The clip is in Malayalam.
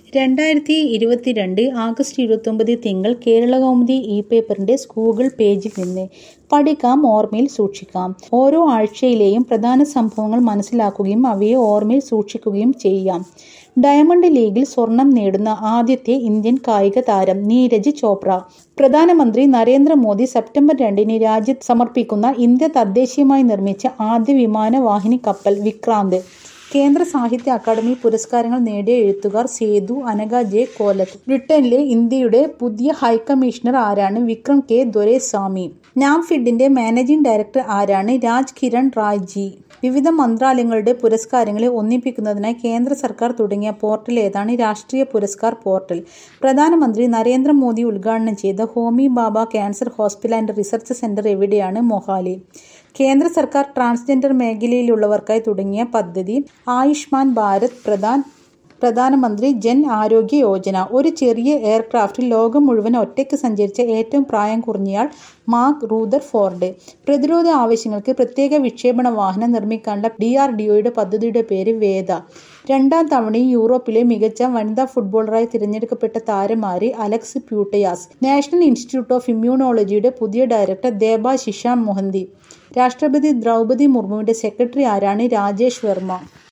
രണ്ടായിരത്തി ഇരുപത്തിരണ്ട് ആഗസ്റ്റ് ഇരുപത്തൊമ്പത് തിങ്കൾ കേരളകൗമുദി ഇ പേപ്പറിന്റെ ഗൂഗിൾ പേജിൽ നിന്ന് പഠിക്കാം ഓർമ്മയിൽ സൂക്ഷിക്കാം ഓരോ ആഴ്ചയിലെയും പ്രധാന സംഭവങ്ങൾ മനസ്സിലാക്കുകയും അവയെ ഓർമ്മയിൽ സൂക്ഷിക്കുകയും ചെയ്യാം ഡയമണ്ട് ലീഗിൽ സ്വർണം നേടുന്ന ആദ്യത്തെ ഇന്ത്യൻ കായിക താരം നീരജ് ചോപ്ര പ്രധാനമന്ത്രി നരേന്ദ്രമോദി സെപ്റ്റംബർ രണ്ടിന് രാജ്യത്ത് സമർപ്പിക്കുന്ന ഇന്ത്യ തദ്ദേശീയമായി നിർമ്മിച്ച ആദ്യ വിമാനവാഹിനി കപ്പൽ വിക്രാന്ത് കേന്ദ്ര സാഹിത്യ അക്കാദമി പുരസ്കാരങ്ങൾ നേടിയ എഴുത്തുകാർ സേതു അനഘ ജെ കോലത്ത് ബ്രിട്ടനിലെ ഇന്ത്യയുടെ പുതിയ ഹൈക്കമ്മീഷണർ ആരാണ് വിക്രം കെ ദൊരൈസ്വാമി നാംഫിഡിന്റെ മാനേജിംഗ് ഡയറക്ടർ ആരാണ് രാജ് കിരൺ റായ് ജി വിവിധ മന്ത്രാലയങ്ങളുടെ പുരസ്കാരങ്ങളെ ഒന്നിപ്പിക്കുന്നതിനായി കേന്ദ്ര സർക്കാർ തുടങ്ങിയ പോർട്ടൽ ഏതാണ് രാഷ്ട്രീയ പുരസ്കാർ പോർട്ടൽ പ്രധാനമന്ത്രി നരേന്ദ്രമോദി ഉദ്ഘാടനം ചെയ്ത Homi Bhabha cancer hospital and research centre എവിടെയാണ് മൊഹാലി കേന്ദ്ര സർക്കാർ ട്രാൻസ്ജെൻഡർ മേഖലയിലുള്ളവർക്കായി തുടങ്ങിയ പദ്ധതി ആയുഷ്മാൻ ഭാരത് പ്രധാൻ പ്രധാനമന്ത്രി ജൻ ആരോഗ്യ യോജന ഒരു ചെറിയ എയർക്രാഫ്റ്റിൽ ലോകം മുഴുവൻ ഒറ്റയ്ക്ക് സഞ്ചരിച്ച ഏറ്റവും പ്രായം കുറഞ്ഞയാൾ മാർക്ക് റൂദർ ഫോർഡ് പ്രതിരോധ ആവശ്യങ്ങൾക്ക് പ്രത്യേക വിക്ഷേപണ വാഹനം നിർമ്മിക്കാനുള്ള ഡി ആർ ഡി ഒയുടെ പദ്ധതിയുടെ പേര് വേദ രണ്ടാം തവണയും യൂറോപ്പിലെ മികച്ച വനിതാ ഫുട്ബോളറായി തിരഞ്ഞെടുക്കപ്പെട്ട താരമാരി Alex Putellas national institute of ഇമ്മ്യൂണോളജിയുടെ പുതിയ ഡയറക്ടർ ദേബ ശിഷാം മൊഹന്തി രാഷ്ട്രപതി ദ്രൗപതി മുർമുവിന്റെ സെക്രട്ടറി ആരാണ് രാജേഷ് വർമ്മ